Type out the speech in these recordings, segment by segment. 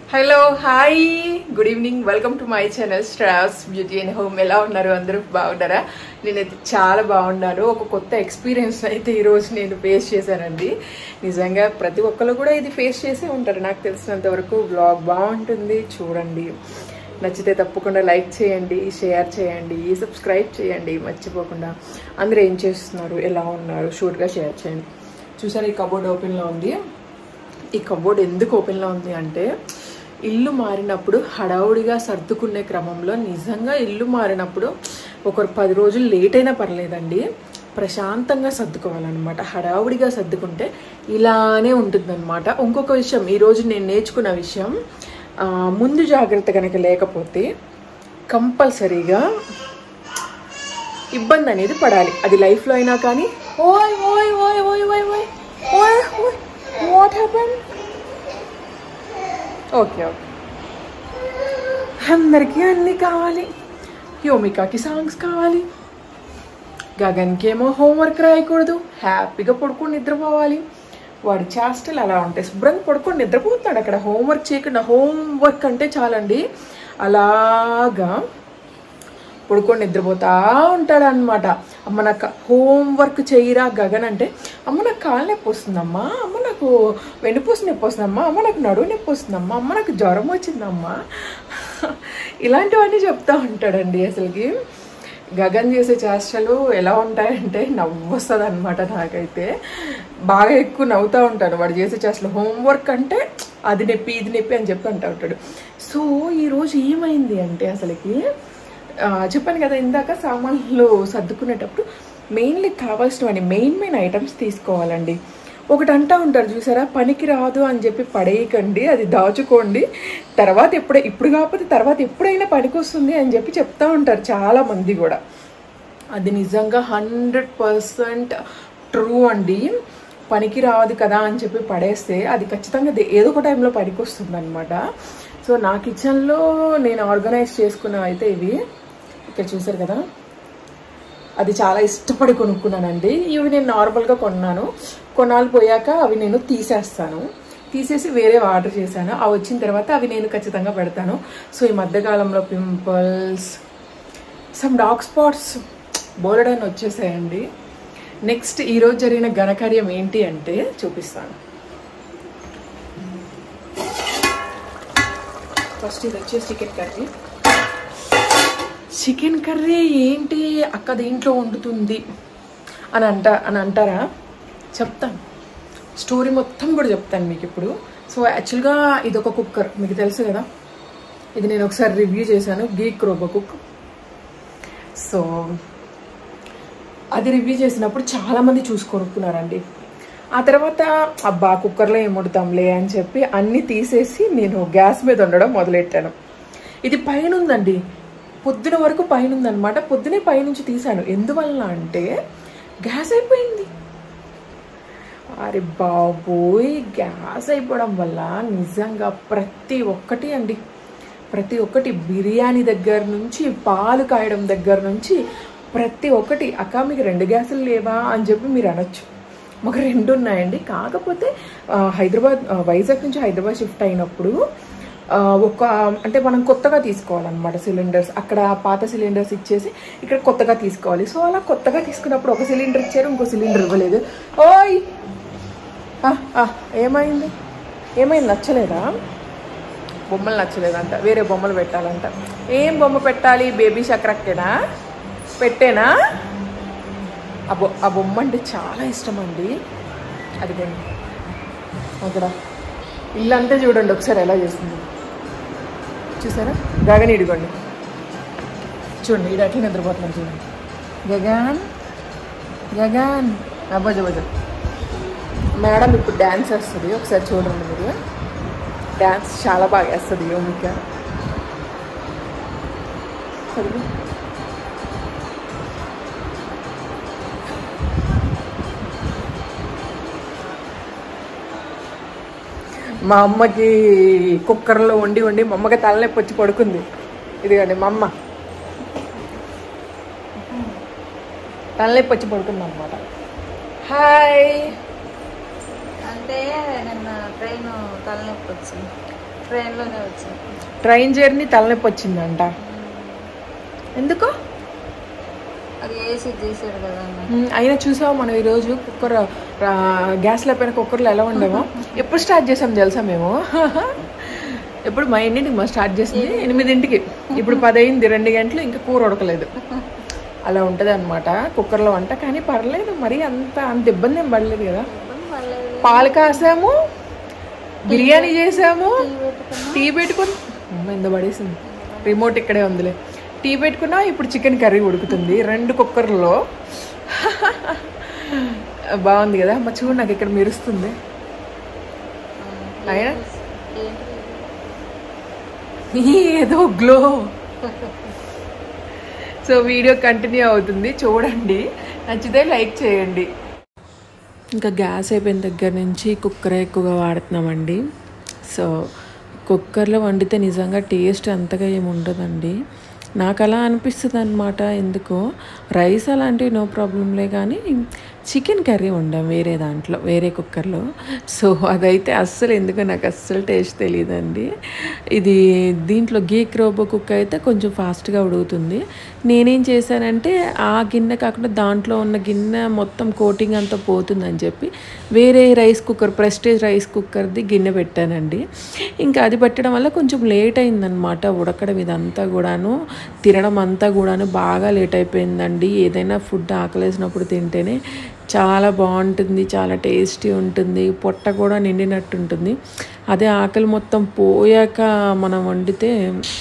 hello hi good evening welcome to my channel straws beauty and home ఎలా ఉన్నారు అందరూ బాగున్నారా నేనైతే చాలా బాగున్నాను ఒక కొత్త ఎక్స్పీరియన్స్ అయితే ఈరోజు నేను ఫేస్ చేశానండి నిజంగా ప్రతి ఒక్కరు కూడా ఇది ఫేస్ చేసే ఉంటారు నాకు తెలిసినంత వరకు బ్లాగ్ బాగుంటుంది చూడండి నచ్చితే తప్పకుండా లైక్ చేయండి షేర్ చేయండి సబ్స్క్రైబ్ చేయండి మర్చిపోకుండా అందరూ ఏం చేస్తున్నారు ఎలా ఉన్నారు షూట్గా షేర్ చేయండి చూసారా ఈ కబోర్డ్ ఓపెన్లో ఉంది ఈ కబోర్డ్ ఎందుకు ఓపెన్లో ఉంది అంటే ఇల్లు మారినప్పుడు హడావుడిగా సర్దుకునే క్రమంలో నిజంగా ఇల్లు మారినప్పుడు ఒకరు పది రోజులు లేట్ అయినా పర్లేదండి ప్రశాంతంగా సర్దుకోవాలన్నమాట హడావుడిగా సర్దుకుంటే ఇలానే ఉంటుందన్నమాట ఇంకొక విషయం ఈరోజు నేను నేర్చుకున్న విషయం ఆ, ముందు జాగ్రత్త కనుక లేకపోతే కంపల్సరీగా ఇబ్బంది అనేది పడాలి అది లైఫ్లో అయినా కానీ ఓయ్ ఓయ్ ఓయ్ ఓయ్ ఓయ్ ఓయ్ ఓయ్ ఓయ్ వాట్ హ్యాపెన్ ఓకే ఓకే అందరికీ అన్నీ కావాలి యోమికాకి సాంగ్స్ కావాలి గగన్కి ఏమో హోంవర్క్ రాయకూడదు హ్యాపీగా పడుకొని నిద్రపోవాలి వాడి చేష్టలు అలా ఉంటాయి శుభ్రంగా పడుకొని నిద్రపోతున్నాడు అక్కడ హోంవర్క్ చేయకుండా హోంవర్క్ అంటే చాలండి అలాగా పడుకొని నిద్రపోతా ఉంటాడు అనమాట అమ్మ నాకు హోంవర్క్ చేయరా గగన్ అంటే అమ్మ నాకు కాలు నొప్పి వస్తుందమ్మా అమ్మ నాకు వెన్నుపూస నొప్పి వస్తుందమ్మా అమ్మ నాకు నడువు నొప్పి వస్తుందమ్మా అమ్మ నాకు జ్వరం వచ్చిందమ్మా ఇలాంటివన్నీ చెప్తా ఉంటాడండి అసలుకి గగన్ చేసే చేష్టలు ఎలా ఉంటాయంటే నవ్వొస్తుంది అనమాట నాకైతే బాగా ఎక్కువ నవ్వుతూ ఉంటాను వాడు చేసే చేష్టలు హోంవర్క్ అంటే అది నొప్పి ఇది నొప్పి అని చెప్పి అంటూ ఉంటాడు సో ఈరోజు ఏమైంది అంటే అసలుకి ఆ, చెప్పాను కదా ఇందాక సామాన్లు సర్దుకునేటప్పుడు మెయిన్లీ కావాల్సినవన్నీ మెయిన్ మెయిన్ ఐటమ్స్ తీసుకోవాలండి ఒకటి అంటా ఉంటారు చూసారా పనికి రాదు అని చెప్పి పడేయకండి అది దాచుకోండి తర్వాత ఎప్పుడే ఇప్పుడు కాకపోతే తర్వాత ఎప్పుడైనా పనికి వస్తుంది అని చెప్పి చెప్తా ఉంటారు చాలా మంది కూడా అది నిజంగా హండ్రెడ్ పర్సెంట్ ట్రూ అండి పనికి రాదు కదా అని చెప్పి పడేస్తే అది ఖచ్చితంగా దే- ఏదో ఒక టైంలో పనికి వస్తుంది అనమాట సో నా కిచెన్లో నేను ఆర్గనైజ్ చేసుకున్న అయితే ఇవి ఇక్కడ చూసారు కదా అది చాలా ఇష్టపడి కొనుక్కున్నానండి ఇవి నేను నార్మల్గా కొన్నాను కొన్నాళ్ళు పోయాక అవి నేను తీసేస్తాను తీసేసి వేరే ఆర్డర్ చేశాను అవి వచ్చిన తర్వాత అవి నేను ఖచ్చితంగా పెడతాను సో ఈ మధ్యకాలంలో పింపుల్స్ సమ్ డార్క్ స్పాట్స్ బోలెడని వచ్చేసాయండి నెక్స్ట్ ఈరోజు జరిగిన ఘనకార్యం ఏంటి అంటే చూపిస్తాను ఫస్ట్ ఇది వచ్చేసి చికెన్ కర్రీ చికెన్ కర్రీ ఏంటి అక్క దీంట్లో వండుతుంది అని అంట అని అంటారా చెప్తాను స్టోరీ మొత్తం కూడా చెప్తాను మీకు ఇప్పుడు సో యాక్చువల్గా ఇది ఒక కుక్కర్ మీకు తెలుసు కదా ఇది నేను ఒకసారి రివ్యూ చేశాను గీక్ రోబో కుక్ సో అది రివ్యూ చేసినప్పుడు చాలామంది చూసి కొనుక్కున్నారండి ఆ తర్వాత అబ్బా కుక్కర్లో ఏం వండుతాంలే అని చెప్పి అన్నీ తీసేసి నేను గ్యాస్ మీద వండడం మొదలెట్టాను ఇది పైన ఉందండి పొద్దున వరకు పైన ఉందన్నమాట పొద్దునే పైనుంచి తీశాను ఎందువల్ల అంటే గ్యాస్ అయిపోయింది అరే బాబోయ్ గ్యాస్ అయిపోవడం వల్ల నిజంగా ప్రతి ఒక్కటి అండి ప్రతి ఒక్కటి బిర్యానీ దగ్గర నుంచి పాలు కాయడం దగ్గర నుంచి ప్రతి ఒక్కటి అక్క మీకు రెండు గ్యాసులు లేవా అని చెప్పి మీరు అనొచ్చు మాకు రెండు ఉన్నాయండి కాకపోతే ఆ, హైదరాబాద్ ఆ, వైజాగ్ నుంచి హైదరాబాద్ షిఫ్ట్ అయినప్పుడు ఆ, ఒక అంటే మనం కొత్తగా తీసుకోవాలన్నమాట సిలిండర్స్ అక్కడ పాత సిలిండర్స్ ఇచ్చేసి ఇక్కడ కొత్తగా తీసుకోవాలి సో అలా కొత్తగా తీసుకున్నప్పుడు ఒక సిలిండర్ ఇచ్చారు ఇంకో సిలిండర్ ఇవ్వలేదు ఓయ్ ఆ, ఆ, ఏమైంది ఏమైంది నచ్చలేదా బొమ్మలు నచ్చలేదంట వేరే బొమ్మలు పెట్టాలంట ఏం బొమ్మ పెట్టాలి బేబీ చక్రక్కేనా పెట్టేనా ఆ బొ ఆ బొమ్మ అంటే చాలా ఇష్టం అండి అదిగోండి అక్కడ ఇల్లంతా చూడండి ఒకసారి ఎలా చేస్తుంది చూసారా గగన్ ఇడిగోండి చూడండి ఇది అట్లా నిద్రపోతున్నాను చూడండి గగన్ గగన్ అబ్బజ బజ మేడం ఇప్పుడు డ్యాన్స్ వేస్తుంది ఒకసారి చూడండి మీరు డ్యాన్స్ చాలా బాగా వేస్తుంది యోమిక సరిగ్గా మా అమ్మకి కుక్కర్లో వండి వండి మా అమ్మకి తలనొప్పి వచ్చి పడుకుంది ఇదిగోండి మా అమ్మ తలనొప్పి వచ్చి పడుకుంది అనమాట హాయ్ అంటే నిన్న ట్రైన్ తలనొప్పి వచ్చింది ట్రైన్లోనే వచ్చాను ట్రైన్ జర్నీ తలనొప్పి వచ్చిందంట ఎందుకు అది ఏసీ చేశాడు కదా అన్న మ్మ్, అయినా చూసావు మనం ఈరోజు కుక్కర్ ఆ, గ్యాస్లో పైన కుక్కర్లో ఎలా ఉండేమో ఎప్పుడు స్టార్ట్ చేసాం తెలుసా మేము ఎప్పుడు మా ఎన్నింటికి మా స్టార్ట్ చేసింది ఎనిమిదింటికి ఇప్పుడు పదైంది రెండు గంటలు ఇంకా కూర ఉడకలేదు అలా ఉంటుంది అనమాట కుక్కర్లో వంట కానీ పర్లేదు మరి అంత అంత ఇబ్బంది ఏం పడలేదు కదా ఇబ్బంది పర్లేదు పాలు కాసాము బిర్యానీ చేసాము టీ పెట్టుకుని అమ్మ ఎంత పడేసింది రిమోట్ ఇక్కడే ఉందిలే టీ పెట్టుకున్నా ఇప్పుడు చికెన్ కర్రీ ఉడుకుతుంది రెండు కుక్కర్లో బాగుంది కదా అమ్మ చూడు నాకు ఇక్కడ మెరుస్తుంది అయినా ఏంటి ఏదో గ్లో సో వీడియో కంటిన్యూ అవుతుంది చూడండి నచ్చితే లైక్ చేయండి ఇంకా గ్యాస్ అయిపోయిన దగ్గర నుంచి కుక్కర్ ఎక్కువగా వాడుతున్నామండి సో కుక్కర్లో వండితే నిజంగా టేస్ట్ అంతగా ఏమి ఉండదండి నాకు అలా అనిపిస్తుంది అనమాట ఎందుకో రైస్ అలాంటివి నో ప్రాబ్లంలే కానీ చికెన్ కర్రీ వండాం వేరే దాంట్లో వేరే కుక్కర్లో సో అదైతే అస్సలు ఎందుకో నాకు అస్సలు టేస్ట్ తెలియదండి ఇది దీంట్లో గీక్ రోబో కుక్ అయితే కొంచెం ఫాస్ట్గా ఉడుగుతుంది నేనేం చేశానంటే ఆ గిన్నె కాకుండా దాంట్లో ఉన్న గిన్నె మొత్తం కోటింగ్ అంతా పోతుందని చెప్పి వేరే రైస్ కుక్కర్ ప్రెస్టేజ్ రైస్ కుక్కర్ది గిన్నె పెట్టానండి ఇంకా అది పెట్టడం వల్ల కొంచెం లేట్ అయిందనమాట ఉడకడం ఇదంతా కూడాను తినడం అంతా కూడాను బాగా లేట్ అయిపోయిందండి ఏదైనా ఫుడ్ ఆకలేసినప్పుడు తింటేనే చాలా బాగుంటుంది చాలా టేస్టీ ఉంటుంది పొట్ట కూడా నిండినట్టు ఉంటుంది అదే ఆకలి మొత్తం పోయాక మనం వండితే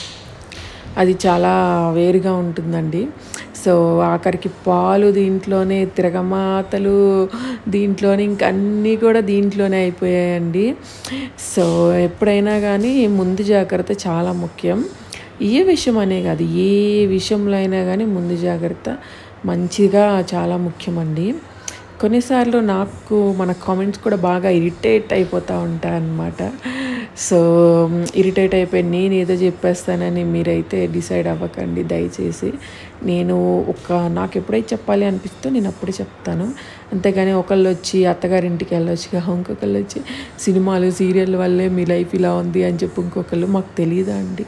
అది చాలా వేరుగా ఉంటుందండి సో ఆఖరికి పాలు దీంట్లోనే తిరగమాతలు దీంట్లోనే ఇంక అన్నీ కూడా దీంట్లోనే అయిపోయాయండి సో ఎప్పుడైనా కానీ ముందు జాగ్రత్త చాలా ముఖ్యం ఏ విషయం అనే కాదు ఏ విషయంలో అయినా కానీ ముందు జాగ్రత్త మంచిగా చాలా ముఖ్యమండి కొన్నిసార్లు నాకు మన కామెంట్స్ కూడా బాగా ఇరిటేట్ అయిపోతూ ఉంటాయి అన్నమాట సో ఇరిటేట్ అయిపోయి నేను ఏదో చెప్పేస్తానని మీరైతే డిసైడ్ అవ్వకండి దయచేసి నేను ఒక నాకు ఎప్పుడైతే చెప్పాలి అనిపిస్తుందో నేను అప్పుడే చెప్తాను అంతేగాని ఒకళ్ళు వచ్చి అత్తగారింటికి వెళ్ళొచ్చుగా ఇంకొకళ్ళు వచ్చి సినిమాలు సీరియల్ వల్లే మీ లైఫ్ ఇలా ఉంది అని చెప్పి ఇంకొకళ్ళు మాకు తెలియదా అండి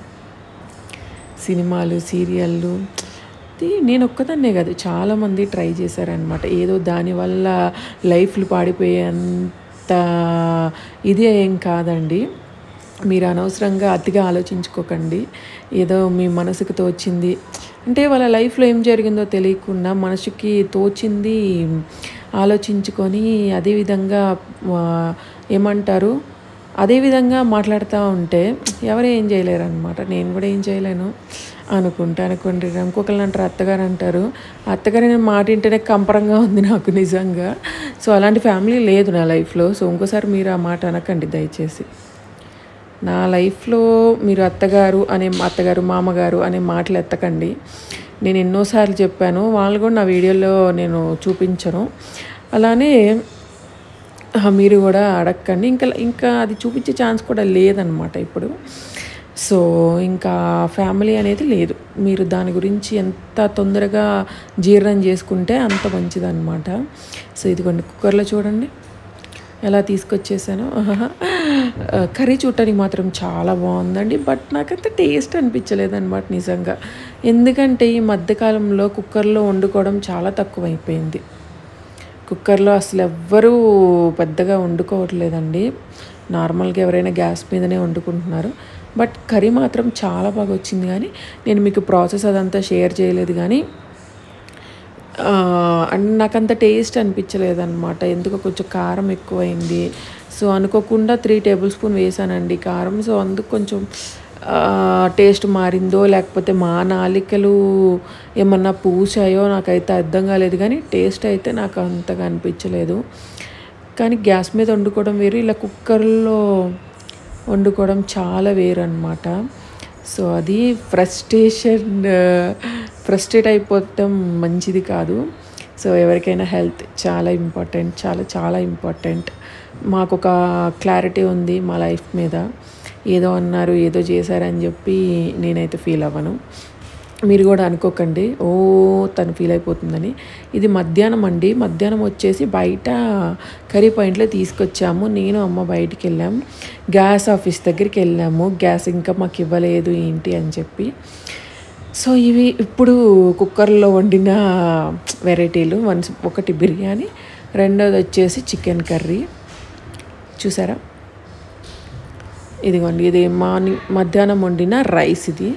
సినిమాలు సీరియళ్ళు ఇది నేను ఒక్కదాన్నే కాదు చాలామంది ట్రై చేశారనమాట ఏదో దానివల్ల లైఫ్లు పాడిపోయేంత ఇది ఏం కాదండి మీరు అనవసరంగా అతిగా ఆలోచించుకోకండి ఏదో మీ మనసుకు తోచింది అంటే వాళ్ళ లైఫ్లో ఏం జరిగిందో తెలియకుండా మనసుకి తోచింది ఆలోచించుకొని అదేవిధంగా ఆ, ఏమంటారు అదేవిధంగా మాట్లాడుతూ ఉంటే ఎవరు ఏం చేయలేరు అనమాట నేను కూడా ఏం చేయలేను అనుకుంటా అనుకోండి ఇంకొకళ్ళు అంటారు అత్తగారు అంటారు అత్తగారు నేను మాట వింటేనే కంపరంగా ఉంది నాకు నిజంగా సో అలాంటి ఫ్యామిలీ లేదు నా లైఫ్లో సో ఇంకోసారి మీరు ఆ మాట అనకండి దయచేసి నా లైఫ్లో మీరు అత్తగారు అనే అత్తగారు మామగారు అనే మాటలు ఎత్తకండి నేను ఎన్నోసార్లు చెప్పాను వాళ్ళు కూడా నా వీడియోలో నేను చూపించను అలానే ఆ, మీరు కూడా అడగకండి ఇంకా ఇంకా అది చూపించే ఛాన్స్ కూడా లేదనమాట ఇప్పుడు సో ఇంకా ఫ్యామిలీ అనేది లేదు మీరు దాని గురించి ఎంత తొందరగా జీర్ణం చేసుకుంటే అంత మంచిదన్నమాట సో ఇదిగోండి కుక్కర్లో చూడండి ఎలా తీసుకొచ్చేసాను కర్రీ చూడటానికి మాత్రం చాలా బాగుందండి బట్ నాకంత టేస్ట్ అనిపించలేదు అనమాట నిజంగా ఎందుకంటే ఈ మధ్యకాలంలో కుక్కర్లో వండుకోవడం చాలా తక్కువైపోయింది కుక్కర్లో అసలు ఎవ్వరూ పెద్దగా వండుకోవట్లేదండి నార్మల్గా ఎవరైనా గ్యాస్ మీదనే వండుకుంటున్నారు బట్ కర్రీ మాత్రం చాలా బాగా వచ్చింది కానీ నేను మీకు ప్రాసెస్ అదంతా షేర్ చేయలేదు కానీ ఆ, అండ్ నాకు అంత టేస్ట్ అనిపించలేదు అనమాట ఎందుకో కొంచెం కారం ఎక్కువైంది సో అనుకోకుండా త్రీ టేబుల్ స్పూన్ వేసానండి కారం సో అందుకు కొంచెం టేస్ట్ మారిందో లేకపోతే మా నాలికలు ఏమన్నా పూసాయో నాకైతే అర్థం కాలేదు కానీ టేస్ట్ అయితే నాకు అంతగా అనిపించలేదు కానీ గ్యాస్ మీద వండుకోవడం వేరు ఇలా కుక్కర్లో వండుకోవడం చాలా వేరు అనమాట సో అది ఫ్రస్ట్రేషన్ ఫ్రస్ట్రేట్ అయిపోవటం మంచిది కాదు సో ఎవరికైనా హెల్త్ చాలా ఇంపార్టెంట్ చాలా చాలా ఇంపార్టెంట్ మాకు ఒక క్లారిటీ ఉంది మా లైఫ్ మీద ఏదో అన్నారు ఏదో చేశారని చెప్పి నేనైతే ఫీల్ అవ్వను మీరు కూడా అనుకోకండి ఓ తను ఫీల్ అయిపోతుందని ఇది మధ్యాహ్నం అండి మధ్యాహ్నం వచ్చేసి బయట కర్రీ పాయింట్లో తీసుకొచ్చాము నేను అమ్మ బయటికి వెళ్ళాం గ్యాస్ ఆఫీస్ దగ్గరికి వెళ్ళాము గ్యాస్ ఇంకా మాకు ఇవ్వలేదు ఏంటి అని చెప్పి సో ఇవి ఇప్పుడు కుక్కర్లో వండిన వెరైటీలు వన్ ఒకటి బిర్యానీ రెండోది వచ్చేసి చికెన్ కర్రీ చూసారా ఇదిగోండి ఇది మార్నింగ్ మధ్యాహ్నం వండిన రైస్ ఇది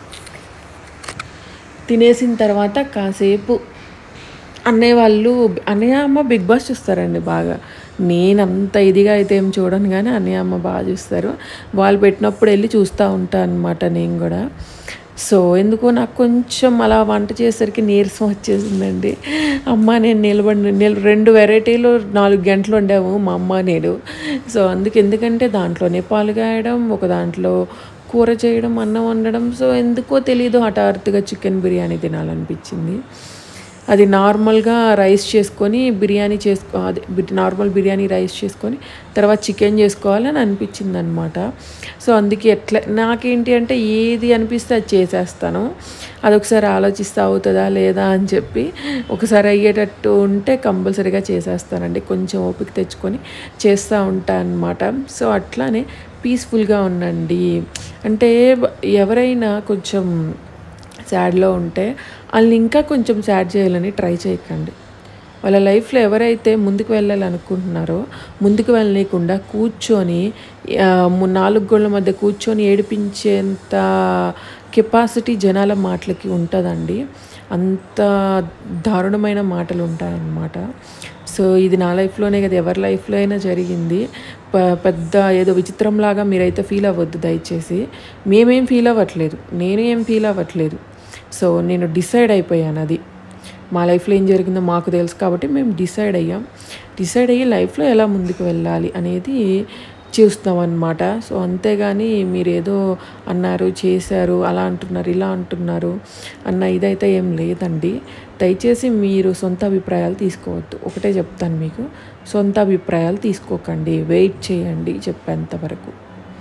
తినేసిన తర్వాత కాసేపు అన్నయ్య వాళ్ళు అన్నయ్య అమ్మ బిగ్ బాస్ చూస్తారండి బాగా నేను అంత ఇదిగా అయితే ఏం చూడను కానీ అన్నయ్య అమ్మ బాగా చూస్తారు వాళ్ళు పెట్టినప్పుడు వెళ్ళి చూస్తూ ఉంటాను అనమాట నేను కూడా సో ఎందుకో నాకు కొంచెం అలా వంట చేసేసరికి నీరసం వచ్చేసిందండి అమ్మ నేను నిలబడి నిల రెండు వెరైటీలు నాలుగు గంటలు వండాము మా అమ్మ నేను సో అందుకు ఎందుకంటే దాంట్లోనే పాలు కాయడం ఒక దాంట్లో కూర చేయడం అన్నం వండడం సో ఎందుకో తెలీదు హఠాత్తుగా చికెన్ బిర్యానీ తినాలనిపించింది అది నార్మల్గా రైస్ చేసుకొని బిర్యానీ చేసుకో అదే బి- నార్మల్ బిర్యానీ రైస్ చేసుకొని తర్వాత చికెన్ చేసుకోవాలని అనిపించింది అనమాట సో అందుకే ఎట్లా నాకేంటి అంటే ఏది అనిపిస్తే అది చేసేస్తాను అదొకసారి ఆలోచిస్తే అవుతుందా లేదా అని చెప్పి ఒకసారి అయ్యేటట్టు ఉంటే కంపల్సరీగా చేసేస్తానండి కొంచెం ఓపిక తెచ్చుకొని చేస్తూ ఉంటాను అనమాట సో అట్లానే పీస్ఫుల్గా ఉండండి అంటే ఎవరైనా కొంచెం సాడ్లో ఉంటే వాళ్ళని ఇంకా కొంచెం సాడ్ చేయాలని ట్రై చేయకండి వాళ్ళ లైఫ్లో ఎవరైతే ముందుకు వెళ్ళాలనుకుంటున్నారో ముందుకు వెళ్ళనీయకుండా కూర్చొని ఆ, ము- నాలుగు గోళ్ళ మధ్య కూర్చొని ఏడిపించేంత కెపాసిటీ జనాల మాటలకి ఉంటుందండి అంత దారుణమైన మాటలు ఉంటాయన్నమాట సో ఇది నా లైఫ్లోనే కదా ఎవరి లైఫ్లో అయినా జరిగింది ప- పెద్ద ఏదో విచిత్రంలాగా మీరైతే ఫీల్ అవ్వద్దు దయచేసి మేమేం ఫీల్ అవ్వట్లేదు నేను ఏం ఫీల్ అవ్వట్లేదు సో నేను డిసైడ్ అయిపోయాను అది మా లైఫ్లో ఏం జరిగిందో మాకు తెలుసు కాబట్టి మేము డిసైడ్ అయ్యాం డిసైడ్ అయ్యి లైఫ్లో ఎలా ముందుకు వెళ్ళాలి అనేది చూస్తాం అన్నమాట సో అంతేగాని మీరు ఏదో అన్నారు చేశారు అలా అంటున్నారు ఇలా అంటున్నారు అన్న ఇదైతే ఏం లేదండి దయచేసి మీరు సొంత అభిప్రాయాలు తీసుకోవద్దు ఒకటే చెప్తాను మీకు సొంత అభిప్రాయాలు తీసుకోకండి వెయిట్ చేయండి చెప్పేంత వరకు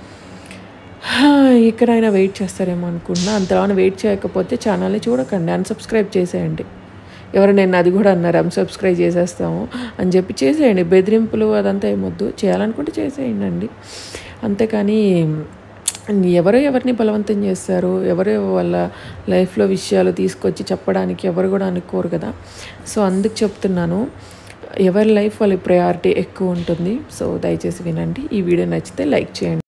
హా, ఎక్కడైనా వెయిట్ చేస్తారేమో అనుకున్నా అంతలా వెయిట్ చేయకపోతే ఛానల్ని చూడకండి అన్సబ్స్క్రైబ్ చేసేయండి ఎవరు నేను అది కూడా అన్నారు అన్సబ్స్క్రైబ్ చేసేస్తాము అని చెప్పి చేసేయండి బెదిరింపులు అదంతా ఏమొద్దు చేయాలనుకుంటే చేసేయండి అండి అంతేకాని ఎవరో ఎవరిని బలవంతం చేస్తారు ఎవరో వాళ్ళ లైఫ్లో విషయాలు తీసుకొచ్చి చెప్పడానికి ఎవరు కూడా అనుకోరు కదా సో అందుకు చెప్తున్నాను ఎవరి లైఫ్ వాళ్ళ ప్రయారిటీ ఎక్కువ ఉంటుంది సో దయచేసి వినండి ఈ వీడియో నచ్చితే లైక్ చేయండి